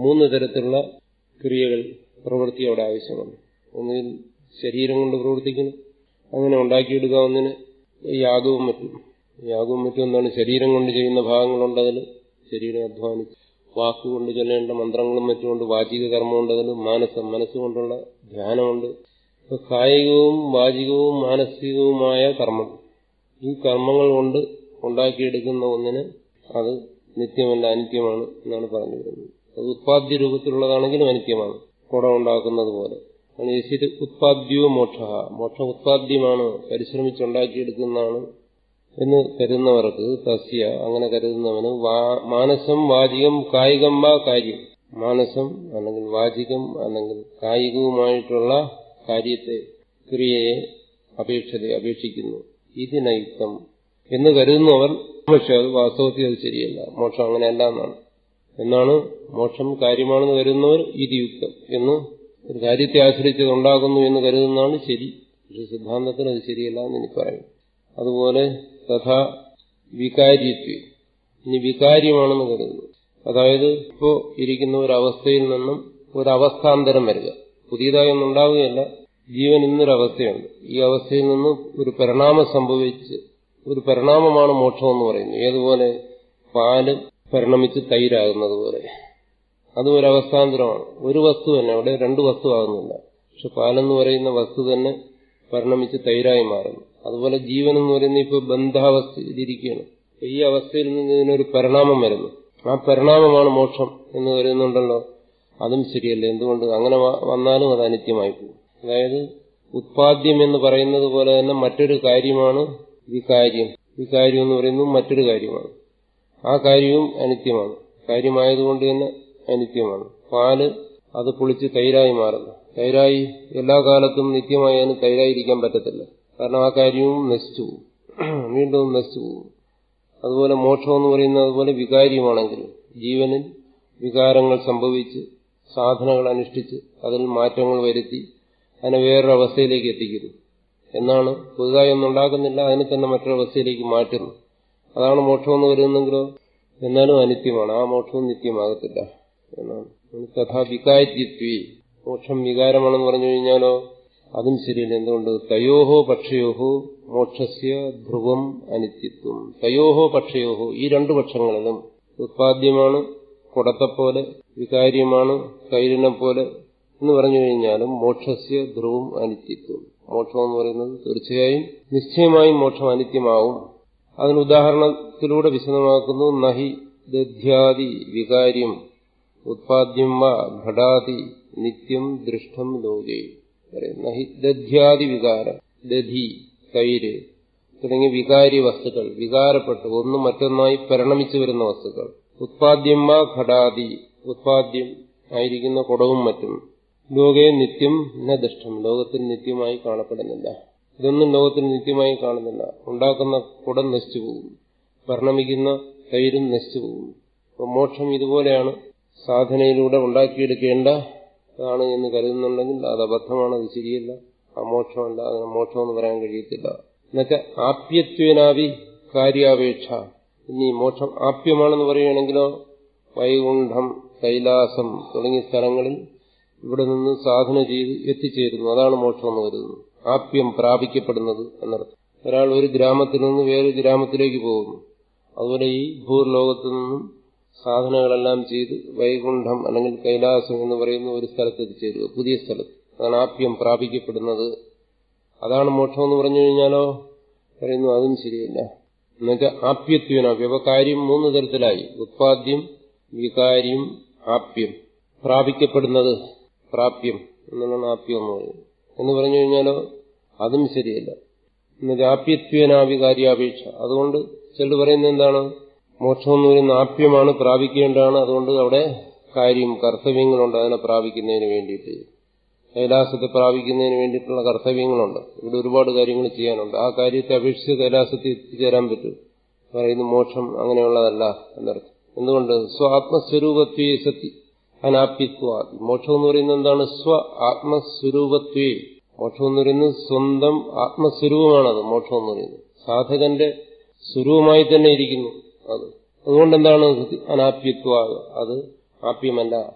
മൂന്ന് തരത്തിലുള്ള ക്രിയകൾ പ്രവൃത്തി അവിടെ ആവശ്യമാണ് ഒന്നുകിൽ ശരീരം കൊണ്ട് പ്രവർത്തിക്കണം അങ്ങനെ ഉണ്ടാക്കിയെടുക്കാവുന്നതിന് യാഗവും മറ്റും യാഗവും മറ്റും എന്താണ് ശരീരം കൊണ്ട് ചെയ്യുന്ന ഭാഗങ്ങളുണ്ട് അതിൽ ശരീരം അധ്വാനിച്ച് വാക്കുകൊണ്ട് ചൊല്ലേണ്ട മന്ത്രങ്ങളും മറ്റുമുണ്ട് വാചിക കർമ്മമുണ്ട് അതിൽ മാനസം മനസ്സുകൊണ്ടുള്ള ധ്യാനമുണ്ട് ഇപ്പൊ കായികവും വാചികവും മാനസികവുമായ കർമ്മം ഈ കർമ്മങ്ങൾ കൊണ്ട് ഉണ്ടാക്കിയെടുക്കുന്ന ഒന്നിന് അത് നിത്യമല്ല അനിത്യമാണ് എന്നാണ് പറഞ്ഞു വരുന്നത് അത് ഉത്പാദ്യ രൂപത്തിലുള്ളതാണെങ്കിലും അനിത്യമാണ് കുടം ഉണ്ടാക്കുന്നത് പോലെ യശിത് ഉത്പാദ്യവും മോക്ഷ മോക്ഷം ഉത്പാദ്യമാണ് പരിശ്രമിച്ചുണ്ടാക്കിയെടുക്കുന്നതാണ് എന്ന് കരുതുന്നവർക്ക് തസ്യ അങ്ങനെ കരുതുന്നവന് മാനസം വാചികം കായികം വാ കാര്യം മാനസം അല്ലെങ്കിൽ വാചികം അല്ലെങ്കിൽ കായികവുമായിട്ടുള്ള കാര്യത്തെ ക്രിയയെ അപേക്ഷത അപേക്ഷിക്കുന്നു ഇതിനയുക്തം എന്ന് കരുതുന്നവർ പക്ഷെ അത് വാസ്തവത്തിൽ അത് ശരിയല്ല മോക്ഷം അങ്ങനെയല്ല എന്നാണ് എന്നാണ് മോക്ഷം കാര്യമാണെന്ന് കരുതുന്നവർ ഇതിയുക്തം എന്ന് ഒരു കാര്യത്തെ ആശ്രയിച്ചത് ഉണ്ടാകുന്നു എന്ന് കരുതുന്നതാണ് ശരി പക്ഷെ സിദ്ധാന്തത്തിന് അത് ശരിയല്ല എന്ന് എനിക്ക് പറയും അതുപോലെ തഥാ വികാരിത്വം ഇനി വികാര്യമാണെന്ന് കരുതുന്നു അതായത് ഇപ്പോ ഇരിക്കുന്ന ഒരവസ്ഥയിൽ നിന്നും ഒരവസ്ഥാന്തരം വരിക പുതിയതായി ഒന്നും ഉണ്ടാവുകയല്ല ജീവൻ ഇന്നൊരവസ്ഥയുണ്ട് ഈ അവസ്ഥയിൽ നിന്ന് ഒരു പരിണാമം സംഭവിച്ച് ഒരു പരിണാമമാണ് മോക്ഷം എന്ന് പറയുന്നത് ഏതുപോലെ പാല് പരിണമിച്ച് തൈരാകുന്നത് പോലെ അത് ഒരു അവസ്ഥാന്തരമാണ് ഒരു വസ്തു തന്നെ അവിടെ രണ്ട് വസ്തു ആകുന്നില്ല പക്ഷെ പാലെന്ന് പറയുന്ന വസ്തു തന്നെ പരിണമിച്ച് തൈരായി മാറുന്നു അതുപോലെ ജീവൻ എന്ന് പറയുന്ന ഇപ്പോൾ ബന്ധാവസ്ഥയിലിരിക്കുകയാണ് ഈ അവസ്ഥയിൽ നിന്ന് ഇതിനൊരു പരിണാമം വരുന്നു ആ പരിണാമമാണ് മോക്ഷം എന്ന് കരുതുന്നുണ്ടല്ലോ അതും ശരിയല്ല എന്തുകൊണ്ട് അങ്ങനെ വന്നാലും അത് അനിത്യമായി പോകും അതായത് ഉത്പാദ്യം എന്ന് പറയുന്നത് പോലെ തന്നെ മറ്റൊരു കാര്യമാണ് വികാര്യം വികാര്യം എന്ന് പറയുന്നത് മറ്റൊരു കാര്യമാണ് ആ കാര്യവും അനിത്യമാണ് കാര്യമായതുകൊണ്ട് തന്നെ അനിത്യമാണ് പാല് അത് പൊളിച്ച് തൈരായി മാറുന്നു തൈരായി എല്ലാ കാലത്തും നിത്യമായി അതിന് തൈരായിരിക്കാൻ പറ്റത്തില്ല കാരണം ആ കാര്യവും നശിച്ചു പോകും വീണ്ടും നശിച്ചു പോകും അതുപോലെ മോക്ഷം എന്ന് പറയുന്നത് അതുപോലെ വികാര്യമാണെങ്കിൽ ജീവനിൽ വികാരങ്ങൾ സംഭവിച്ച് സാധനങ്ങൾ അനുഷ്ഠിച്ച് അതിൽ മാറ്റങ്ങൾ വരുത്തി അതിനെ വേറൊരു അവസ്ഥയിലേക്ക് എത്തിക്കുന്നു എന്നാണ് പുതുതായി ഒന്നും ഉണ്ടാക്കുന്നില്ല അതിനെ തന്നെ മറ്റൊരവസ്ഥയിലേക്ക് മാറ്റുന്നു അതാണ് മോക്ഷം എന്ന് കരുതുന്നെങ്കിലോ എന്നാലും അനിത്യമാണ് ആ മോക്ഷവും നിത്യമാകത്തില്ല എന്നാണ് തഥാ വികാര്യത്വി മോക്ഷം വികാരമാണെന്ന് പറഞ്ഞു കഴിഞ്ഞാലോ അതും ശരിയല്ല എന്തുകൊണ്ട് തയോഹോ പക്ഷയോഹോ മോക്ഷസ്യ ധ്രുവം അനിത്യത്വം തയോഹോ പക്ഷയോഹോ ഈ രണ്ടു പക്ഷങ്ങളിലും ഉത്പാദ്യമാണ് കുടത്തെപ്പോലെ വികാര്യമാണ് തൈരിനെ പോലെ എന്ന് പറഞ്ഞു കഴിഞ്ഞാലും മോക്ഷസ്യ ധ്രുവം അനിത്യത്വം മോക്ഷം എന്ന് പറയുന്നത് തീർച്ചയായും നിശ്ചയമായും മോക്ഷം അനിത്യമാവും അതിന് ഉദാഹരണത്തിലൂടെ വിശദമാക്കുന്നു നഹി ദധ്യാദി വികാര്യം ഉത്പാദ്യം വ ഘടാതി നിത്യം ദൃഷ്ടം ലോകേ നഹി ദധ്യാദി വികാരം ദധി തൈര് തുടങ്ങിയ വികാരി വസ്തുക്കൾ വികാരപ്പെട്ട് ഒന്നും മറ്റൊന്നായി പരിണമിച്ചു വരുന്ന വസ്തുക്കൾ ഉത്പാദ്യം വ ഘടാതി ഉത്പാദ്യം ആയിരിക്കുന്ന കുടവും മറ്റും ലോകയെ നിത്യം ന ദൃഷ്ടം ലോകത്തിൽ നിത്യമായി കാണപ്പെടുന്നില്ല ഇതൊന്നും ലോകത്തിൽ നിത്യമായി കാണുന്നില്ല ഉണ്ടാക്കുന്ന കുടം നശിച്ചു പോകും പരിണമിക്കുന്ന തൈരും നശിച്ചു പോകും അപ്പോൾ മോക്ഷം ഇതുപോലെയാണ് സാധനയിലൂടെ ഉണ്ടാക്കിയെടുക്കേണ്ട ആണ് എന്ന് കരുതുന്നുണ്ടെങ്കിൽ അത് അബദ്ധമാണ് അത് ശരിയല്ല ആ മോക്ഷമല്ല അതിന് മോക്ഷം എന്ന് പറയാൻ കഴിയത്തില്ല എന്നുവെച്ചാൽ ആപ്യത്വനാവി കാര്യാപേക്ഷ ഇനി മോക്ഷം ആപ്യമാണെന്ന് പറയുകയാണെങ്കിലോ വൈകുണ്ഠം കൈലാസം തുടങ്ങിയ സ്ഥലങ്ങളിൽ ഇവിടെ നിന്ന് സാധന ചെയ്ത് എത്തിച്ചേരുന്നു അതാണ് മോക്ഷം എന്ന് കരുതുന്നു ആപ്യം പ്രാപിക്കപ്പെടുന്നത് എന്നർത്ഥം ഒരാൾ ഒരു ഗ്രാമത്തിൽ നിന്ന് വേറൊരു ഗ്രാമത്തിലേക്ക് പോകുന്നു അതുപോലെ ഈ ഭൂർലോകത്തു നിന്നും സാധനങ്ങളെല്ലാം ചെയ്ത് വൈകുണ്ഠം അല്ലെങ്കിൽ കൈലാസം എന്ന് പറയുന്ന ഒരു സ്ഥലത്ത് എത്തിച്ചേരുക പുതിയ സ്ഥലത്ത് അതാണ് ആപ്യം പ്രാപിക്കപ്പെടുന്നത് അതാണ് മോക്ഷം എന്ന് പറഞ്ഞു കഴിഞ്ഞാലോ പറയുന്നു അതും ശരിയല്ല എന്നുവെച്ചാൽ ആപ്യത്വനാപ്യം അപ്പൊ കാര്യം മൂന്ന് തരത്തിലായി ഉത്പാദ്യം വികാര്യം ആപ്യം പ്രാപിക്കപ്പെടുന്നത് പ്രാപ്യം എന്നുള്ളതാണ് ആപ്യം എന്ന് പറയുന്നത് എന്ന് പറഞ്ഞു കഴിഞ്ഞാലോ അതും ശരിയല്ല എന്നുവെച്ചാൽ ആപ്യത്വനാവികാര്യാപേക്ഷ അതുകൊണ്ട് ചിലർ പറയുന്നത് എന്താണ് മോക്ഷം എന്ന് പറയുന്ന ആപ്യമാണ് പ്രാപിക്കേണ്ടതാണ് അതുകൊണ്ട് അവിടെ കാര്യം കർത്തവ്യങ്ങളുണ്ട് അതിനെ പ്രാപിക്കുന്നതിന് വേണ്ടിയിട്ട് കൈലാസത്തെ പ്രാപിക്കുന്നതിന് വേണ്ടിയിട്ടുള്ള കർത്തവ്യങ്ങളുണ്ട് ഇവിടെ ഒരുപാട് കാര്യങ്ങൾ ചെയ്യാനുണ്ട് ആ കാര്യത്തെ അപേക്ഷിച്ച് കൈലാസത്തിൽ എത്തിച്ചേരാൻ പറ്റും പറയുന്നു മോക്ഷം അങ്ങനെയുള്ളതല്ല എന്നർത്ഥം എന്തുകൊണ്ട് സ്വാത്മസ്വരൂപത്വേ സത്യ അനാപ്യത്വ മോക്ഷം എന്ന് പറയുന്നത് എന്താണ് സ്വ ആത്മസ്വരൂപത്വേ മോക്ഷം എന്ന് പറയുന്നത് സ്വന്തം ആത്മസ്വരൂപമാണത് മോക്ഷം എന്ന് പറയുന്നത് സാധകന്റെ സ്വരൂപമായി തന്നെ ഇരിക്കുന്നു അത് അതുകൊണ്ട് എന്താണ് അനാപ്യത്വ അത് ആപ്യമല്ല